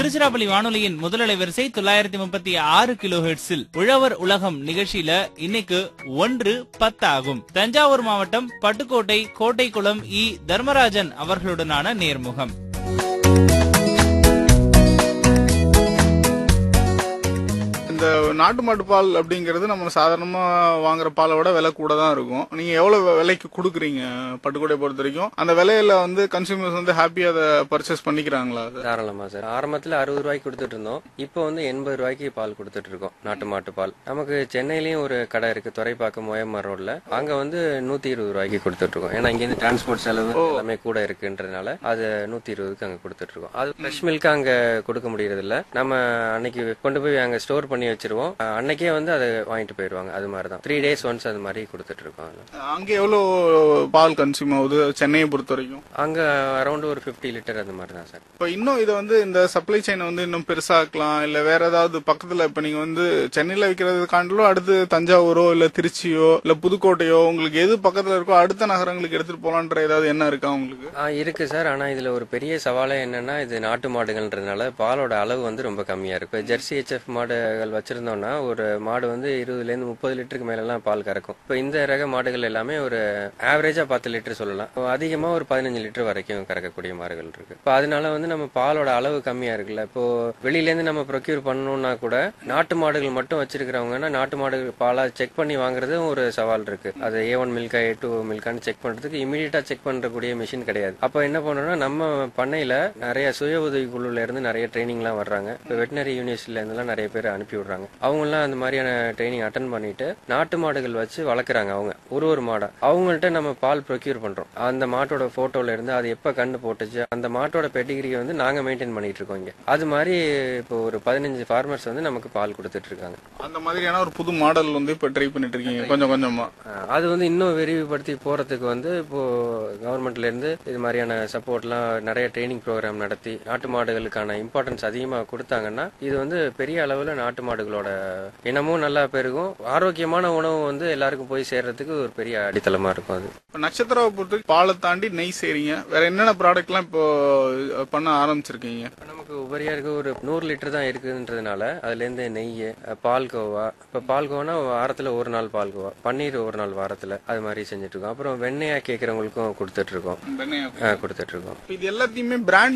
திருச்சிராப்பள்ளி வானொலியின் முதலலை வரிசை தொள்ளாயிரத்தி முப்பத்தி ஆறு கிலோ ஹெர்ட்ஸில் உழவர் உலகம் நிகழ்ச்சியில இன்னைக்கு ஒன்று பத்து ஆகும் தஞ்சாவூர் மாவட்டம் பட்டுக்கோட்டை கோட்டைக்குளம் இ தர்மராஜன் அவர்களுடனான நேர்முகம் இந்த நாட்டு மாட்டு பால் அப்படிங்கிறது நம்ம சாதாரணமா வாங்குற பாலை விட விலை கூட தான் இருக்கும் நீங்க எவ்வளவு விலைக்கு கொடுக்குறீங்க பட்டுக்கோட்டையை பொறுத்த வரைக்கும் அந்த விலையில வந்து கன்சியூமர்ஸ் வந்து ஹாப்பியா அதை பர்ச்சேஸ் பண்ணிக்கிறாங்களா அது தாராளமா சார் ஆரம்பத்துல அறுபது ரூபாய்க்கு கொடுத்துட்டு இருந்தோம் இப்போ வந்து எண்பது ரூபாய்க்கு பால் கொடுத்துட்டு இருக்கோம் நாட்டு மாட்டு பால் நமக்கு சென்னையிலயும் ஒரு கடை இருக்கு துறைப்பாக்கம் ஓஎம்ஆர் ரோட்ல அங்க வந்து நூத்தி இருபது ரூபாய்க்கு கொடுத்துட்டு இருக்கோம் ஏன்னா இங்க இருந்து டிரான்ஸ்போர்ட் செலவு எல்லாமே கூட இருக்குன்றதுனால அது நூத்தி இருபதுக்கு அங்க கொடுத்துட்டு இருக்கோம் அது ஃப்ரெஷ் மில்க் அங்க கொடுக்க முடியறது இல்ல நம்ம அன்னைக்கு கொண்டு போய் அங்க ஸ்டோர் பண்ணி வச்சிருவோம் அஹ் அன்னைக்கே வந்து அதை வாங்கிட்டு போயிருவாங்க அது மாதிரி தான் த்ரீ டேஸ் ஒன்ஸ் அது மாதிரி கொடுத்துட்டு இருக்கோம் அதுல. அங்க எவ்வளவு பால் கன்சியூம் ஆகுது சென்னையை பொறுத்த வரைக்கும் அங்க அரௌண்ட் ஒரு 50 லிட்டர் அந்த மாதிரி தான் சார் இப்ப இன்னும் இதை வந்து இந்த சப்ளை செயினை வந்து இன்னும் பெருசாக்கலாம் இல்ல வேற ஏதாவது பக்கத்துல இப்ப நீங்க வந்து சென்னையில விற்கிறது காண்டிலும் அடுத்து தஞ்சாவூரோ இல்ல திருச்சியோ இல்ல புதுக்கோட்டையோ உங்களுக்கு எது பக்கத்துல இருக்கோ அடுத்த நகரங்களுக்கு எடுத்துட்டு போலான்ற ஏதாவது என்ன இருக்கா உங்களுக்கு ஆ இருக்கு சார் ஆனா இதுல ஒரு பெரிய சவாலே என்னன்னா இது நாட்டு மாடுகள்ன்றதுனால பாலோட அளவு வந்து ரொம்ப கம்மியா இருக்கு இப்ப ஜெர்சி ஹெச்எஃப் மாடுகள் வச்சிருந்தோம்னா ஒரு மாடு வந்து இருபதுல இருந்து முப்பது லிட்டருக்கு மேல எல்லாம் பால் கறக்கும் இப்ப இந்த ரக மாடுகள் எல்லாமே ஒரு ஆவரேஜா பத்து லிட்டர் சொல்லலாம் இப்ப அதிகமா ஒரு பதினஞ்சு லிட்டர் வரைக்கும் கறக்கக்கூடிய மாடுகள் இருக்கு இப்ப அதனால வந்து நம்ம பாலோட அளவு கம்மியா இருக்குல்ல இப்போ வெளியில இருந்து நம்ம ப்ரொக்யூர் பண்ணணும்னா கூட நாட்டு மாடுகள் மட்டும் வச்சிருக்கிறவங்கன்னா நாட்டு மாடுகள் பாலா செக் பண்ணி வாங்குறதும் ஒரு சவால் இருக்கு அது ஏ ஒன் மில்கா ஏ டூ மில்கான்னு செக் பண்றதுக்கு இமீடியட்டா செக் பண்றக்கூடிய மிஷின் கிடையாது அப்ப என்ன பண்ணணும்னா நம்ம பண்ணையில நிறைய சுய உதவி குழுல இருந்து நிறைய ட்ரைனிங் எல்லாம் வர்றாங்க இப்ப வெட்டினரி யூனிவர்சிட்டில இருந்தெல்லாம் நிறைய பேர் அனுப்பி விடுறாங்க அவங்க எல்லாம் அந்த மாதிரியான ட்ரைனிங் அட்டன் பண்ணிட்டு நாட்டு மாடுகள் வச்சு வளர்க்குறாங்க அவங்க ஒரு ஒரு மாடை அவங்கள்ட்ட நம்ம பால் ப்ரொக்யூர் பண்றோம் அந்த மாட்டோட போட்டோல இருந்து அது எப்ப கண்ணு போட்டுச்சு அந்த மாட்டோட பெட்டிகிரியை வந்து நாங்க மெயின்டைன் பண்ணிட்டு இருக்கோம் இங்க அது மாதிரி இப்போ ஒரு பதினஞ்சு ஃபார்மர்ஸ் வந்து நமக்கு பால் கொடுத்துட்டு இருக்காங்க அந்த மாதிரியான ஒரு புது மாடல் வந்து இப்ப ட்ரை பண்ணிட்டு இருக்கீங்க கொஞ்சம் கொஞ்சமா அஹ் அது வந்து இன்னும் விரிவுபடுத்தி போறதுக்கு வந்து இப்போ கவர்மெண்ட்ல இருந்து இது மாதிரியான சப்போர்ட்லாம் நிறைய ட்ரைனிங் ப்ரோக்ராம் நடத்தி நாட்டு மாடுகளுக்கான இம்பார்ட்டன்ஸ் அதிகமா கொடுத்தாங்கன்னா இது வந்து பெரிய அளவுல நாட்டு மாடுகளோட இனமும் நல்லா பெருகும் ஆரோக்கியமான உணவு வந்து எல்லாருக்கும் போய் சேர்றதுக்கு ஒரு பெரிய அடித்தளமா இருக்கும் அது இப்ப நட்சத்திராவை பொறுத்த வரைக்கும் பாலை தாண்டி நெய் செய்றீங்க வேற என்னென்ன ப்ராடக்ட் எல்லாம் இப்போ பண்ண ஆரம்பிச்சிருக்கீங்க இப்ப நமக்கு உபரியா இருக்க ஒரு நூறு லிட்டர் தான் இருக்குன்றதுனால அதுல இருந்து நெய் அஹ் பால்கோவா இப்ப பால்கோவானா வாரத்துல ஒரு நாள் பால்கோவா பன்னீர் ஒரு நாள் வாரத்துல அது மாதிரி செஞ்சுட்டு இருக்கோம் அப்புறம் வெண்ணெயா கேட்கறவங்களுக்கும் கொடுத்துட்டு இருக்கோம் வெண்ணெய் அஹ் கொடுத்துட்டு இருக்கோம் இப்ப இது எல்லாத்தையுமே பிராண்ட்